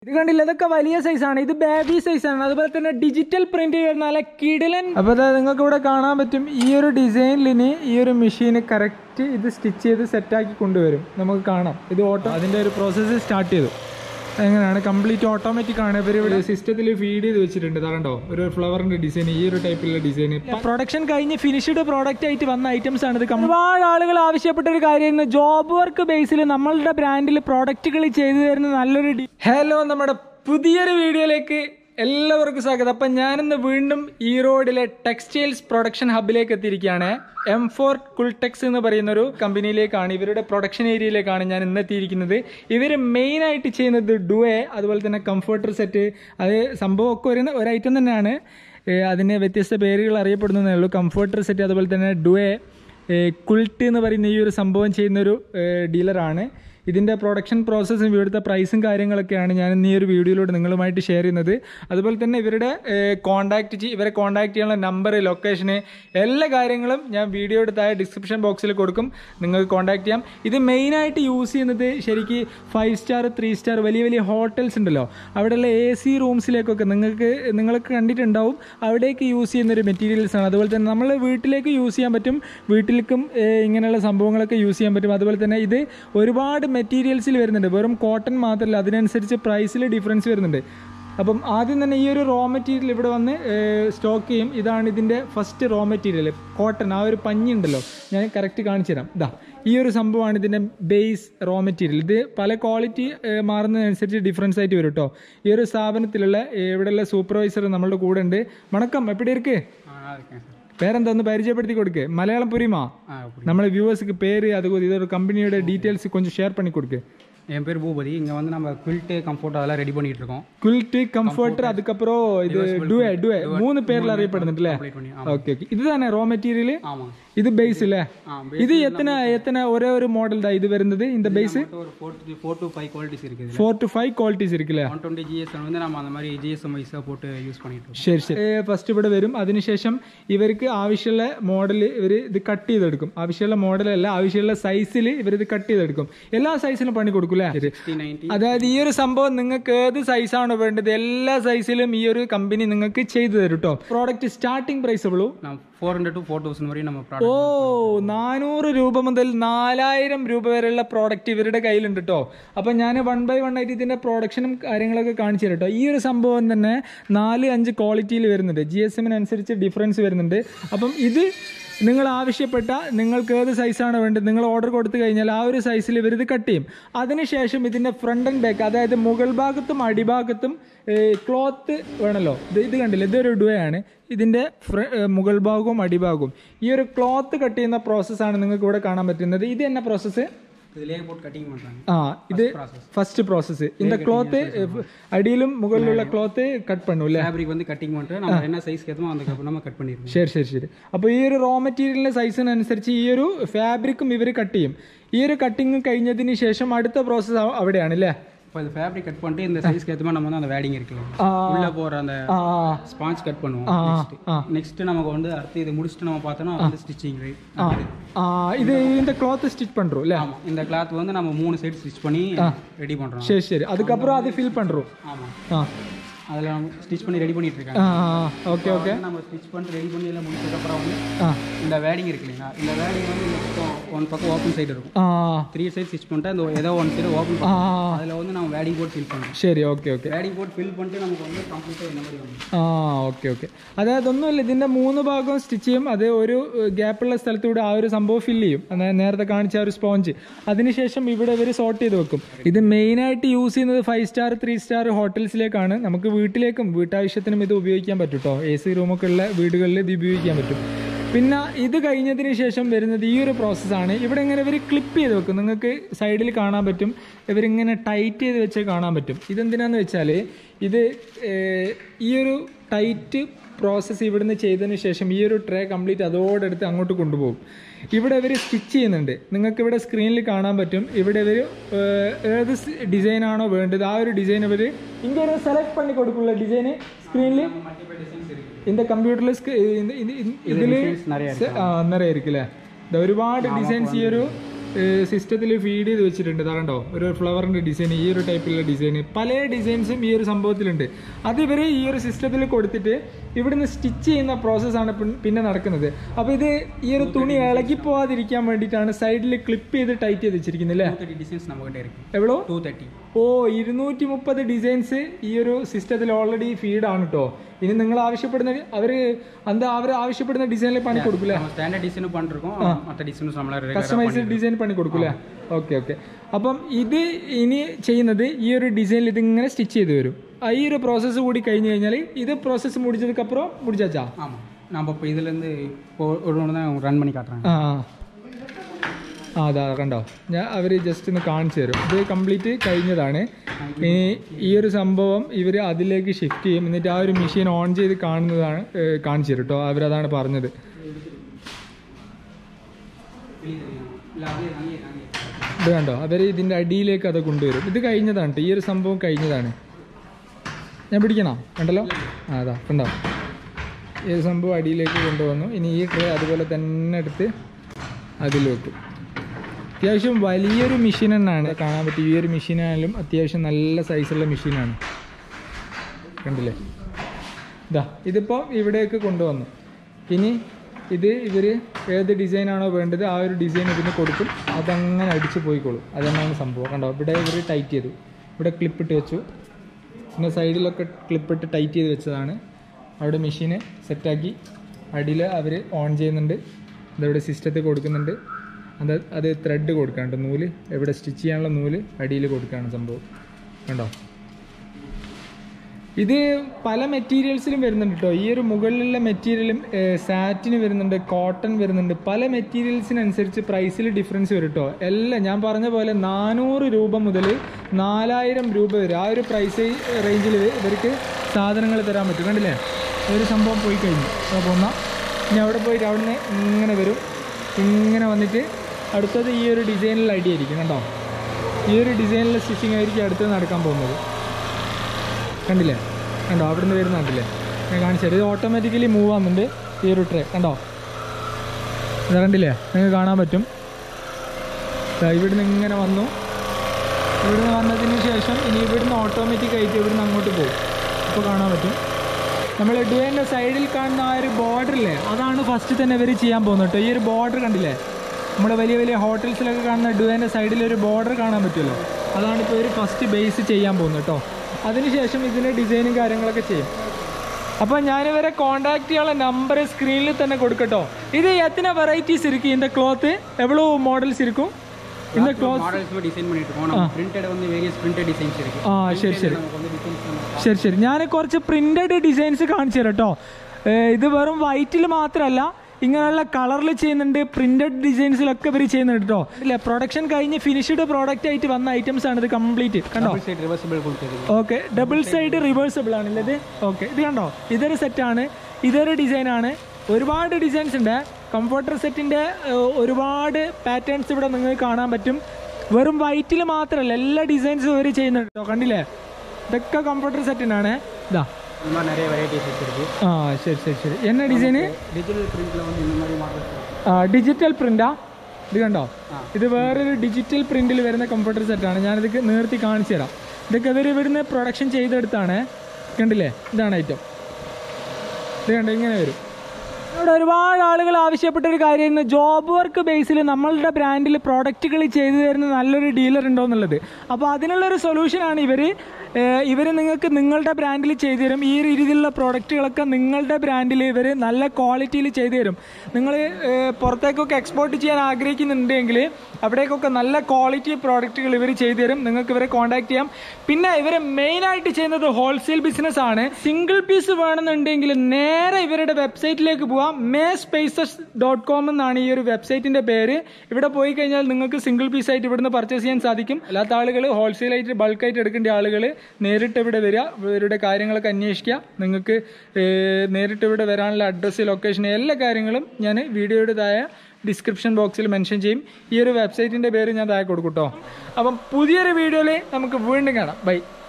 ഇത് കണ്ടില്ല ഇതൊക്കെ വലിയ സൈസാണ് ഇത് ബേബി സൈസാണ് അതുപോലെ തന്നെ ഡിജിറ്റൽ പ്രിന്റ് നല്ല കിടിലൻ അപ്പോൾ അതാ നിങ്ങൾക്ക് ഇവിടെ കാണാൻ പറ്റും ഈ ഒരു ഡിസൈനിലിന് ഈ ഒരു മെഷീന് കറക്റ്റ് ഇത് സ്റ്റിച്ച് ചെയ്ത് സെറ്റാക്കി കൊണ്ടുവരും നമുക്ക് കാണാം ഇത് ഓട്ടോ അതിൻ്റെ ഒരു പ്രോസസ്സ് സ്റ്റാർട്ട് ചെയ്തു എങ്ങനെയാണ് കംപ്ലീറ്റ് ഓട്ടോമാറ്റിക് ആണ് ഇവർ ഇവിടെ സിസ്റ്റത്തിൽ ഫീഡ് ചെയ്ത് വെച്ചിട്ടുണ്ട് ഇതാണ്ടോ ഒരു ഫ്ലവറിന്റെ ഡിസൈൻ ഈ ഒരു ടൈപ്പിലുള്ള ഡിസൈൻ പ്രൊഡക്ഷൻ കഴിഞ്ഞ് ഫിനിഷ്ഡ് പ്രോഡക്റ്റ് ആയിട്ട് വന്ന ഐറ്റംസ് ആണ് ഇത് ഒരുപാട് ആളുകൾ ആവശ്യപ്പെട്ട ഒരു കാര്യമായിരുന്നു ജോബ് വർക്ക് ബേസിൽ നമ്മളുടെ ബ്രാൻഡിൽ പ്രോഡക്റ്റുകൾ ചെയ്തു തരുന്ന നല്ലൊരു ഹലോ നമ്മുടെ പുതിയൊരു വീഡിയോയിലേക്ക് എല്ലാവർക്കും സ്വാഗതം അപ്പം ഞാനിന്ന് വീണ്ടും ഈറോഡിലെ ടെക്സ്റ്റൈൽസ് പ്രൊഡക്ഷൻ ഹബിലേക്ക് എത്തിയിരിക്കുകയാണ് എം ഫോർ കുൾടെക്സ് എന്ന് പറയുന്ന ഒരു കമ്പനിയിലേക്കാണ് ഇവരുടെ പ്രൊഡക്ഷൻ ഏരിയയിലേക്കാണ് ഞാൻ ഇന്ന് എത്തിയിരിക്കുന്നത് ഇവർ മെയിനായിട്ട് ചെയ്യുന്നത് ഡുവേ അതുപോലെ തന്നെ കംഫർട്ടർ സെറ്റ് അത് സംഭവമൊക്കെ വരുന്ന ഒരു ഐറ്റം തന്നെയാണ് ഏഹ് അതിന് വ്യത്യസ്ത പേരുകൾ അറിയപ്പെടുന്നതേ ഉള്ളൂ കംഫർട്ടർ സെറ്റ് അതുപോലെ തന്നെ ഡുവേ കുൾട്ട് എന്ന് പറയുന്ന ഈ ഒരു സംഭവം ചെയ്യുന്നൊരു ഡീലറാണ് ഇതിൻ്റെ പ്രൊഡക്ഷൻ പ്രോസസ്സും ഇവിടുത്തെ പ്രൈസും കാര്യങ്ങളൊക്കെയാണ് ഞാൻ ഇന്ന് ഈ ഒരു വീഡിയോയിലൂടെ നിങ്ങളുമായിട്ട് ഷെയർ ചെയ്യുന്നത് അതുപോലെ തന്നെ ഇവരുടെ കോൺടാക്റ്റ് ചെയ് ഇവരെ കോൺടാക്ട് ചെയ്യാനുള്ള നമ്പർ ലൊക്കേഷന് എല്ലാ കാര്യങ്ങളും ഞാൻ വീഡിയോയുടെ താഴെ ഡിസ്ക്രിപ്ഷൻ ബോക്സിൽ കൊടുക്കും നിങ്ങൾക്ക് കോൺടാക്ട് ചെയ്യാം ഇത് മെയിനായിട്ട് യൂസ് ചെയ്യുന്നത് ശരിക്ക് ഫൈവ് സ്റ്റാർ ത്രീ സ്റ്റാർ വലിയ വലിയ ഹോട്ടൽസ് ഉണ്ടല്ലോ അവിടെയുള്ള എ സി റൂംസിലേക്കൊക്കെ നിങ്ങൾക്ക് നിങ്ങൾക്ക് കണ്ടിട്ടുണ്ടാവും അവിടേക്ക് യൂസ് ചെയ്യുന്ന ഒരു മെറ്റീരിയൽസ് ആണ് അതുപോലെ തന്നെ നമ്മൾ വീട്ടിലേക്ക് യൂസ് ചെയ്യാൻ പറ്റും വീട്ടിലേക്കും ഏഹ്, ഇങ്ങനെയുള്ള സംഭവങ്ങളൊക്കെ യൂസ് ചെയ്യാൻ പറ്റും അതുപോലെ തന്നെ ഇത് ഒരുപാട് മെറ്റീരിയൽസിൽ വരുന്നുണ്ട് വെറും കോട്ടൺ മാത്രമല്ല അതിനനുസരിച്ച് പ്രൈസിൽ ഡിഫറൻസ് വരുന്നുണ്ട് അപ്പം ആദ്യം തന്നെ ഈ ഒരു റോ മെറ്റീരിയൽ ഇവിടെ വന്ന് സ്റ്റോക്ക് ചെയ്യും ഇതാണ് ഇതിൻ്റെ ഫസ്റ്റ് റോ മെറ്റീരിയൽ കോട്ടൺ ആ ഒരു പഞ്ഞി ഉണ്ടല്ലോ ഞാൻ കറക്റ്റ് കാണിച്ചു തരാം ഇതാ ഈ ഒരു സംഭവമാണ് ഇതിൻ്റെ ബേസ് റോ മെറ്റീരിയൽ ഇത് പല ക്വാളിറ്റി മാറുന്നതനുസരിച്ച് ഡിഫറൻസ് ആയിട്ട് വരും കേട്ടോ ഈ ഒരു സ്ഥാപനത്തിലുള്ള ഏഹ്, ഇവിടെയുള്ള സൂപ്പർവൈസർ നമ്മളുടെ കൂടെ ഉണ്ട് വണക്കം എപ്പിടി ഇருக்கு പേരെന്താ ഒന്ന് പരിചയപ്പെടുത്തി കൊടുക്ക് മലയാളം പുരിമാ നമ്മളെ വ്யூவர்ஸுக்கு பேரு அது இதோட கம்பெனியோட டீட்டெயில்ஸ் கொஞ்சம் ஷேர் பண்ணி கொடுக்கு என் பேர் பூபதி இங்கே வந்து நம்ம குவில்ட்டு கம்ஃபோர்ட் அதெல்லாம் ரெடி பண்ணிட்டு இருக்கோம் குல்ட் கம்ஃபர்ட் அதுக்கப்புறம் இது டுவே டுவே மூணு பேர்ல அறியப்படுதுல அப்ளை பண்ணி ஓகே ஓகே இதுதானே ரா மெட்டீரியல் ஆமாம் இது பேஸ் இல்ல ஆ இது எத்தனை எத்தனை ஒரே ஒரு மாடல் தான் இது வருന്നത് இந்த பேஸ் நம்மகிட்ட ஒரு four to four to five qualities இருக்குது ஃபோர் டு ஃபைவ் குவாலிட்டிஸ் இருக்குல்ல ஒன் டுவெண்ட்டி ஜிஎஸ்எம் வந்து நம்ம அந்த மாதிரி ஜிஎஸ்எம் வைஸாக போட்டு யூஸ் பண்ணிட்டு இருக்கோம் ശരി ശരി ഫസ്റ്റ് ഇവിടെ വരും അതിനുശേഷം ഇവർക്ക് ആവശ്യമുള്ള മോഡൽ ഇവർ ഇത് കട്ട് ചെയ്തെടുക്കും ആവശ്യമുള്ള മോഡലല്ല ആവശ്യമുള്ള സൈസിൽ ഇവർ ഇത് കട്ട് ചെയ്തെടുക്കും എല്ലാ സൈസിലും പണി കൊടുക്കും അല്ലേ சிக்ஸ்டி நைன்ட்டி അതായത് ഈ ഒരു സംഭവം നിങ്ങൾക്ക് ഏത് സൈസാണോ വേണ്ടത് എല്ലാ സൈസിലും ഈ ഒരു കമ്പനി നിങ്ങൾക്ക് ചെയ്തു തരും കേട്ടോ പ്രോഡക്റ്റ് സ്റ്റാർട്ടിംഗ് പ്രൈസ് ഉള്ളൂ நம்ம four hundred to four thousand வரையும் நம்ம ഓ ப்ராடக்ட் നാനൂറ് രൂപ മുതൽ നാലായിരം രൂപ വരെയുള്ള പ്രോഡക്റ്റ് ഇവരുടെ കയ്യിലുണ്ട് കേട്ടോ അപ്പം ഞാൻ വൺ ബൈ വൺ ആയിട്ട് ഇതിൻ്റെ പ്രൊഡക്ഷനും കാര്യങ്ങളൊക്കെ കാണിച്ചു തരാം കേട്ടോ ഈ ഒരു സംഭവം തന്നെ നാല് അഞ്ച് ക്വാളിറ്റിയിൽ വരുന്നുണ്ട് ജി എസ് എമ്മിനനുസരിച്ച് ഡിഫറൻസ് വരുന്നുണ്ട് അപ്പം ഇത് നിങ്ങൾ ആവശ്യപ്പെട്ട നിങ്ങൾക്ക് ഏത് സൈസാണ് വേണ്ടത് നിങ്ങൾ ഓർഡർ കൊടുത്തു കഴിഞ്ഞാൽ ആ ഒരു സൈസിൽ ഇവർ ഇത് കട്ട് ചെയ്യും അതിനുശേഷം ഇതിൻ്റെ ഫ്രണ്ട് ആൻഡ് ബാക്ക് അതായത് മുകൾ ഭാഗത്തും അടിഭാഗത്തും ക്ലോത്ത് വേണമല്ലോ ഇത് ഇത് കണ്ടില്ല ഇതൊരു ഡുവേ ആണ് ഇതിൻ്റെ ഫ്ര- ഏ, മുകൾ ഭാഗവും അടിഭാഗവും ഈ ഒരു ക്ലോത്ത് കട്ട് ചെയ്യുന്ന പ്രോസസ്സാണ് നിങ്ങൾക്ക് ഇവിടെ കാണാൻ പറ്റുന്നത് ഇത് തന്നെ പ്രോസസ്സ് இதுலேயே போட்டு கட்டிங் பண்ணுறாங்க ആ ഇത് ഫസ്റ്റ് പ്രോസസ്സ് இந்த ക്ലോത്ത് അടിയിലും മുകളിലുള്ള ക്ലോത്ത് കട്ട് பண்ணும் இல்ல ஃபேப்ரிக் வந்து கட்டிங் பண்ணிட்டு நம்ம என்ன சைஸ் கேட்டோமோ அதுக்கப்புறம் நம்ம கட் பண்ணிடுவோம் ശരി ശരി ശരി അപ്പോൾ ഈ ഒരു റോ മെറ്റീരിയലിൻ്റെ സൈസിനനുസരിച്ച് ഈ ഒരു ഫാബ്രിക്കും ഇവർ കട്ട് ചെയ്യും ഈ ഒരു കട്ടിങ് കഴിഞ്ഞതിന് ശേഷം അടുത്ത പ്രോസസ്സ് അവിടെയാണ് അല്ലേ இப்போ இந்த ஃபேப்ரிக் கட் பண்ணிட்டு இந்த சைஸ்க்கு ஏற்ற மாதிரி நம்ம வந்து அந்த வேடிங் இருக்கலாம் ആ உள்ளே போகிற அந்த ആ ஸ்பாஞ்ச் கட் பண்ணுவோம் ആ ആ நெக்ஸ்ட் நமக்கு வந்து அடுத்து இது முடிச்சுட்டு நம்ம பார்த்தோம்னா வந்து ஸ்டிச்சிங் ആ ആ ഇത് ഇതിൻ്റെ ക്ലോത്ത് സ്റ്റിച്ച് பண்ணுறோம் இல்ல ஆமாம் இந்த கிளாத் வந்து நம்ம மூணு சைடு ஸ்டிச் பண்ணி ரெடி பண்ணுறோம் சரி சரி அதுக்கப்புறம் அது ஃபில் பண்ணுறோம் ஆமாம் ஆ அதில் நம்ம ஸ்டிச் பண்ணி ரெடி பண்ணிட்டு இருக்காங்க ஆ ஓகே ஓகே வந்து நம்ம ஸ்டிச் பண்ணிட்டு ரெடி பண்ணி எல்லாம் முடிச்சதுக்கப்புறம் வந்து ஆ இந்த வேடிங் இருக்கு இல்லைங்களா இந்த வேடிங் வந்து இந்த பக்கம் ஒன் பக்கம் ஓப்பன் சைடு இருக்கும் ஆ த்ரீ சைடு ஸ்டிச் பண்ணிட்டு அந்த ஏதோ ஒன் சைடு ஓப்பன் ஆ அதில் வந்து நம்ம வேடிங் போர்ட் ஃபில் பண்ணுறோம் ശരി okay okay wedding board fill பண்ணிட்டு நமக்கு வந்து கம்ப்ளீட்டாக இந்த மாதிரி வந்து ആ ഓക്കെ ഓക്കെ അതായത് ഒന്നുമില്ല ഇതിൻ്റെ മൂന്ന് ഭാഗവും സ്റ്റിച്ച് ചെയ്യും അത് ഒരു ഗ്യാപ്പുള്ള സ്ഥലത്തൂടെ ആ ഒരു സംഭവം ഫില്ല് ചെയ്യും അതായത് നേരത്തെ കാണിച്ച ആ ഒരു സ്പോഞ്ച് അതിനുശേഷം ഇവിടെ ഇവർ സോർട്ട് ചെയ്ത് വെക്കും ഇത് മെയിനായിട്ട് യൂസ് ചെയ്യുന്നത് ഫൈവ് സ്റ്റാർ ത്രീ സ്റ്റാർ ഹോട്ടൽസിലേക്കാണ് നമുക്ക് വീട്ടിലേക്കും വീട്ടാവശ്യത്തിനും ഇത് ഉപയോഗിക്കാൻ പറ്റും കേട്ടോ എ സി റൂമൊക്കെ ഉള്ള വീടുകളിൽ ഇത് ഉപയോഗിക്കാൻ പറ്റും പിന്നെ ഇത് കഴിഞ്ഞതിന് ശേഷം വരുന്നത് ഈ ഒരു പ്രോസസ്സാണ് ഇവിടെ ഇങ്ങനെ ഇവർ ക്ലിപ്പ് ചെയ്ത് വെക്കും നിങ്ങൾക്ക് സൈഡിൽ കാണാൻ പറ്റും ഇവരിങ്ങനെ ടൈറ്റ് ചെയ്ത് വെച്ച് കാണാൻ പറ്റും ഇതെന്തിനാന്ന് വെച്ചാൽ ഇത് ഏർ, ഈ ഒരു ടൈറ്റ് പ്രോസസ്സ് ഇവിടുന്ന് ചെയ്തതിന് ശേഷം ഈ ഒരു ട്രേ കംപ്ലീറ്റ് അതോടെടുത്ത് അങ്ങോട്ട് കൊണ്ടുപോകും ഇവിടെ ഇവർ സ്റ്റിച്ച് ചെയ്യുന്നുണ്ട് നിങ്ങൾക്ക് ഇവിടെ സ്ക്രീനിൽ കാണാൻ പറ്റും ഇവിടെ ഇവർ ഏത് ഡിസൈനാണോ വേണ്ടത് ആ ഒരു ഡിസൈൻ ഇവർ ഇങ്ങനെ സെലക്ട് പണി കൊടുക്കുള്ള ഡിസൈന് സ്ക്രീനിൽ மல்டிபிள் டிசைன்ஸ் இருக்குது இந்த കമ്പ്യൂട്ടറിൽ ഇതിൽ designs நிறைய நிறைய இருக்குல்ல இந்த ഒരുപാട് ഡിസൈൻസ് ഈ ഒരു സിസ്റ്റത്തിൽ ഫീഡ് ചെയ്ത് വെച്ചിട്ടുണ്ട് ഇതാ കണ്ടോ ഒരു ഫ്ലവറിൻ്റെ ഡിസൈൻ ഈ ഒരു ടൈപ്പിലുള്ള ഡിസൈൻ പല ഡിസൈൻസും ഈ ഒരു സംഭവത്തിലുണ്ട് അത് ഇവർ ഈ ഒരു സിസ്റ്റത്തിൽ കൊടുത്തിട്ട് ഇവിടുന്ന് സ്റ്റിച്ച് ചെയ്യുന്ന പ്രോസസ്സാണ് പിന്നെ നടക്കുന്നത് അപ്പോൾ ഇത് ഈ ഒരു തുണി ഇളകി പോവാതിരിക്കാൻ വേണ്ടിയിട്ടാണ് സൈഡിൽ ക്ലിപ്പ് ചെയ്ത് ടൈറ്റ് ചെയ്ത് വെച്ചിരിക്കുന്നത് അല്ലേ டூ தேர்ட்டி டிசைன்ஸ் நம்மகிட்ட இருக்கு എവ്വളോ டூ தேர்ட்டி ഓ ഇരുന്നൂറ്റി മുപ്പത് ഡിസൈൻസ് ഈ ഒരു സിസ്റ്റത്തിൽ ഓൾറെഡി ഫീഡാണ് കേട്ടോ ഇനി നിങ്ങൾ ആവശ്യപ്പെടുന്ന അവർ എന്താ അവർ ആവശ്യപ്പെടുന്ന ഡിസൈനിൽ പണി കൊടുക്കില്ല நம்ம ஸ்டாண்டர்ட் டிசைனும் பண்ணிருக்கோம் மற்ற டிசைன்ஸ் நம்மளால ரெகுலராக കസ്റ്റമൈസ്ഡ് ഡിസൈൻ പണി കൊടുക്കൂലേ ഓക്കെ ഓക്കെ അപ്പം ഇത് ഇനി ചെയ്യുന്നത് ഈ ഒരു ഡിസൈനിൽ ഇതിങ്ങനെ സ്റ്റിച്ച് ചെയ്ത് വരും ആ ഈ ഒരു പ്രോസസ്സ് കൂടി കഴിഞ്ഞ് കഴിഞ്ഞാൽ ഇത് പ്രോസസ്സ് முடிஞ்சதுக்கப்புறம் முடிஞ்சாச்சா ஆமாம் நம்ம இப்போ இதுலேருந்து இப்போ ஒரு ஒன்று தான் ரன் பண்ணி காட்டுறாங்க ആ ആ അതാ കണ്ടോ ഞാൻ അവർ ജസ്റ്റ് ഒന്ന് കാണിച്ചു തരും ഇത് കംപ്ലീറ്റ് കഴിഞ്ഞതാണ് ഇനി ഈ ഒരു സംഭവം ഇവർ അതിലേക്ക് ഷിഫ്റ്റ് ചെയ്യും എന്നിട്ട് ആ ഒരു മെഷീൻ ഓൺ ചെയ്ത് കാണുന്നതാണ് ഏഹ്, കാണിച്ചു തരും കേട്ടോ അവരതാണ് പറഞ്ഞത് இல்லை அதே அங்கேயே அங்கேயே ഇത് കണ്ടോ അവർ ഇതിൻ്റെ അടിയിലേക്ക് അത് കൊണ്ടുവരും ഇത് കഴിഞ്ഞതാണ് ട്ടോ. ഈ ഒരു സംഭവം കഴിഞ്ഞതാണ് ഞാൻ പിടിക്കണോ കണ്ടല്ലോ ആ അതാ കണ്ടോ ഈ ഒരു സംഭവം അടിയിലേക്ക് കൊണ്ടുവന്നു ഇനി ഈ ട്രേ അതുപോലെ തന്നെ എടുത്ത് അതിൽ വെക്കും അത്യാവശ്യം വലിയൊരു മെഷീൻ തന്നെയാണ് കാണാൻ പറ്റും ഈ ഒരു മെഷീനായാലും അത്യാവശ്യം നല്ല സൈസുള്ള മെഷീനാണ് കണ്ടില്ലേ ഇതാ ഇതിപ്പോൾ ഇവിടേക്ക് കൊണ്ടുവന്നു ഇനി ഇത് ഇവർ ഏത് ഡിസൈനാണോ വേണ്ടത് ആ ഒരു ഡിസൈൻ ഇതിന് കൊടുക്കും അതങ്ങനെ അടിച്ച് പോയിക്കോളും അതന്നെയാണ് സംഭവം കണ്ടോ ഇവിടെ ഇവർ ടൈറ്റ് ചെയ്തു ഇവിടെ ക്ലിപ്പിട്ട് വെച്ചു പിന്നെ സൈഡിലൊക്കെ ക്ലിപ്പിട്ട് ടൈറ്റ് ചെയ്ത് വെച്ചതാണ് അവിടെ മെഷീന് സെറ്റാക്കി അടിയിൽ അവർ ഓൺ ചെയ്യുന്നുണ്ട് അതവിടെ സിസ്റ്റത്തിൽ കൊടുക്കുന്നുണ്ട് അത് അത് ത്രെഡ് കൊടുക്കാണ്ട് നൂല് എവിടെ സ്റ്റിച്ച് ചെയ്യാനുള്ള നൂല് അടിയിൽ കൊടുക്കുകയാണ് സംഭവം കണ്ടോ ഇത് പല മെറ്റീരിയൽസിലും വരുന്നുണ്ട് കേട്ടോ ഈ ഒരു മുകളിലുള്ള മെറ്റീരിയലും സാറ്റിന് വരുന്നുണ്ട് കോട്ടൺ വരുന്നുണ്ട് പല മെറ്റീരിയൽസിനനുസരിച്ച് പ്രൈസിൽ ഡിഫറൻസ് വരും കേട്ടോ എല്ലാം ഞാൻ പറഞ്ഞ പോലെ നാനൂറ് രൂപ മുതൽ നാലായിരം രൂപ വരെ ആ ഒരു പ്രൈസ് റേഞ്ചിൽ ഇവർക്ക് സാധനങ്ങൾ തരാൻ പറ്റും കണ്ടില്ലേ ഒരു സംഭവം പോയി കഴിഞ്ഞു അപ്പോൾ പോന്ന ഇനി അവിടെ പോയിട്ട് അവിടുന്ന് ഇങ്ങനെ വരും ഇങ്ങനെ വന്നിട്ട് അടുത്തത് ഈ ഒരു ഡിസൈനിൽ അടിയായിരിക്കും കണ്ടോ ഈ ഒരു ഡിസൈനിലെ സ്റ്റിച്ചിങ് ആയിരിക്കും അടുത്തത് നടക്കാൻ പോകുന്നത് കണ്ടില്ലേ കണ്ടോ അവിടെ നിന്ന് വരുന്ന കണ്ടില്ലേ ഞാൻ കാണിച്ചു തരാം ഇത് ഓട്ടോമാറ്റിക്കലി മൂവ് ആവുന്നുണ്ട് ഈ ഒരു ട്രേ കണ്ടോ ഇത് കണ്ടില്ലേ നിങ്ങൾക്ക് കാണാൻ പറ്റും ദാ ഇവിടുന്ന് ഇങ്ങനെ വന്നു ഇവിടുന്ന് വന്നതിന് ശേഷം ഇനി ഇവിടുന്ന് ഓട്ടോമാറ്റിക് ആയിട്ട് ഇവിടുന്ന് അങ്ങോട്ട് പോകും ഇപ്പോൾ കാണാൻ പറ്റും നമ്മൾ ഡുവേൻ്റെ സൈഡിൽ കാണുന്ന ആ ഒരു ബോർഡറില്ലേ അതാണ് ഫസ്റ്റ് തന്നെ ഇവർ ചെയ്യാൻ പോകുന്നത് കേട്ടോ ഈ ഒരു ബോർഡർ കണ്ടില്ലേ നമ്മുടെ വലിയ വലിയ ഹോട്ടൽസിലൊക്കെ കാണുന്ന ഡുവേൻ്റെ സൈഡിൽ ഒരു ബോർഡർ കാണാൻ പറ്റുമല്ലോ അതാണ് ഇപ്പോൾ ഇവർ ഫസ്റ്റ് ബേസ് ചെയ്യാൻ പോകുന്നത് കേട്ടോ അതിനുശേഷം ഇതിൻ്റെ ഡിസൈനും കാര്യങ്ങളൊക്കെ ചെയ്യും അപ്പോൾ ഞാനിവരെ കോണ്ടാക്ട് ചെയ്യാനുള്ള നമ്പർ സ്ക്രീനിൽ തന്നെ കൊടുക്കട്ടോ ഇത് എത്ര വെറൈറ്റീസ് ഇരിക്കും இந்த ക്ലോത്ത് എவ்வளோ മോഡൽസ് ഇരിക്കും இந்த ക്ലോത്ത് மாடல்ஸ் டிசைன் பண்ணிட்டு இருக்கோம் நம்ம பிரிண்டட் வந்து வேரியஸ் பிரிண்டட் டிசைன்ஸ் இருக்கு ആ ശരി ശരി நமக்கு வந்து டிசைன்ஸ் ശരി ശരി ഞാൻ കുറച്ച് പ്രിന്റഡ് ഡിസൈൻസ് കാണിച്ചു തരാം കേട്ടോ ഇത് വെറും വൈറ്റിൽ മാത്രമല്ല ഇങ്ങനെയുള്ള കളറിൽ ചെയ്യുന്നുണ്ട് പ്രിന്റഡ് ഡിസൈൻസിലൊക്കെ ഇവർ ചെയ്യുന്നുണ്ട് കേട്ടോ ഇല്ല പ്രൊഡക്ഷൻ കഴിഞ്ഞ് ഫിനിഷ്ഡ് പ്രോഡക്റ്റ് ആയിട്ട് വന്ന ഐറ്റംസ് ആണ് ഇത് കംപ്ലീറ്റ് കണ്ടോ சைடு ரிவர்சிபிள் கொடுத்தது ഓക്കെ ഡബിൾ സൈഡ് റിവേഴ്സിബിൾ ആണല്ലേ ഇത് ഓക്കെ ഇത് കണ്ടോ ഇതൊരു സെറ്റാണ് ഇതൊരു ഡിസൈനാണ് ഒരുപാട് ഡിസൈൻസ് ഉണ്ട് കംഫർട്ടർ സെറ്റിൻ്റെ ഒരുപാട് പാറ്റേൺസ് ഇവിടെ നിങ്ങൾക്ക് കാണാൻ പറ്റും വെറും വൈറ്റിൽ മാത്രമല്ല എല്ലാ ഡിസൈൻസും അവർ ചെയ്യുന്നുണ്ട് കേട്ടോ കണ്ടില്ലേ ഇതൊക്കെ കംഫർട്ടർ സെറ്റിനാണ് ഇതാ இந்த மாதிரி நிறைய வெரைட்டிஸ் வச்சிருக்கு ആ ശരി ശരി ശരി എന്നാ ഡിസൈന് டிஜிட்டல் பிரிண்ட்ல வந்து இந்த மாதிரி மாடல்ஸ் ആ ഡിജിറ്റൽ പ്രിന്റാ ഇത് കണ്ടോ ഇത് വേറൊരു ഡിജിറ്റൽ പ്രിന്റിൽ വരുന്ന കംഫർട്ടർ സെറ്റാണ് ഞാനിത് നേർത്തി കാണിച്ചു തരാം ഇതൊക്കെ ഇവർ ഇവിടുന്ന് പ്രൊഡക്ഷൻ ചെയ്തെടുത്താണ് കണ്ടില്ലേ ഇതാണ് ഐറ്റം ഇത് കണ്ടോ ഇങ്ങനെ വരും ഇവിടെ ഒരുപാട് ആളുകൾ ആവശ്യപ്പെട്ട ഒരു കാര്യമായിരുന്നു ജോബ് വർക്ക് ബേസിൽ നമ്മളുടെ ബ്രാൻഡിൽ പ്രോഡക്റ്റുകൾ ചെയ്തു തരുന്ന നല്ലൊരു ഡീലർ ഉണ്ടോ എന്നുള്ളത് അപ്പോൾ അതിനുള്ളൊരു സൊല്യൂഷനാണ് ഇവർ ഇവർ നിങ്ങൾക്ക് നിങ്ങളുടെ ബ്രാൻഡിൽ ചെയ്തു തരും ഈ രീതിയിലുള്ള പ്രോഡക്റ്റുകളൊക്കെ നിങ്ങളുടെ ബ്രാൻഡിൽ ഇവർ നല്ല ക്വാളിറ്റിയിൽ ചെയ്തു തരും നിങ്ങൾ പുറത്തേക്കൊക്കെ എക്സ്പോർട്ട് ചെയ്യാൻ ആഗ്രഹിക്കുന്നുണ്ടെങ്കിൽ അവിടേക്കൊക്കെ നല്ല ക്വാളിറ്റി പ്രോഡക്റ്റുകൾ ഇവർ ചെയ്തു തരും നിങ്ങൾക്ക് ഇവരെ കോൺടാക്ട് ചെയ്യാം പിന്നെ ഇവർ മെയിനായിട്ട് ചെയ്യുന്നത് ഹോൾസെയിൽ ബിസിനസ് ആണ് സിംഗിൾ പീസ് വേണമെന്നുണ്ടെങ്കിൽ നേരെ ഇവരുടെ വെബ്സൈറ്റിലേക്ക് പോവാം മേ സ്പേസസ് ഡോട്ട് കോം എന്നാണ് ഈ ഒരു വെബ്സൈറ്റിന്റെ പേര് ഇവിടെ പോയി കഴിഞ്ഞാൽ നിങ്ങൾക്ക് സിംഗിൾ പീസ് ആയിട്ട് ഇവിടുന്ന് പർച്ചേസ് ചെയ്യാൻ സാധിക്കും അല്ലാത്ത ആളുകൾ ഹോൾസെയിൽ ആയിട്ട് ബൾക്കായിട്ട് എടുക്കേണ്ട ആളുകൾ നേരിട്ട് ഇവിടെ വരിക ഇവരുടെ കാര്യങ്ങളൊക്കെ അന്വേഷിക്കുക നിങ്ങൾക്ക് ഏഹ്, നേരിട്ട് ഇവിടെ വരാനുള്ള അഡ്രസ്സ് ലൊക്കേഷൻ എല്ലാ കാര്യങ്ങളും ഞാൻ വീഡിയോയുടേതായ ഡിസ്ക്രിപ്ഷൻ ബോക്സിൽ മെൻഷൻ ചെയ്യും ഈ ഒരു വെബ്സൈറ്റിന്റെ പേര് ഞാൻ താഴെ കൊടുക്കും കേട്ടോ അപ്പം പുതിയൊരു വീഡിയോയിൽ നമുക്ക് വീണ്ടും കാണാം ബൈ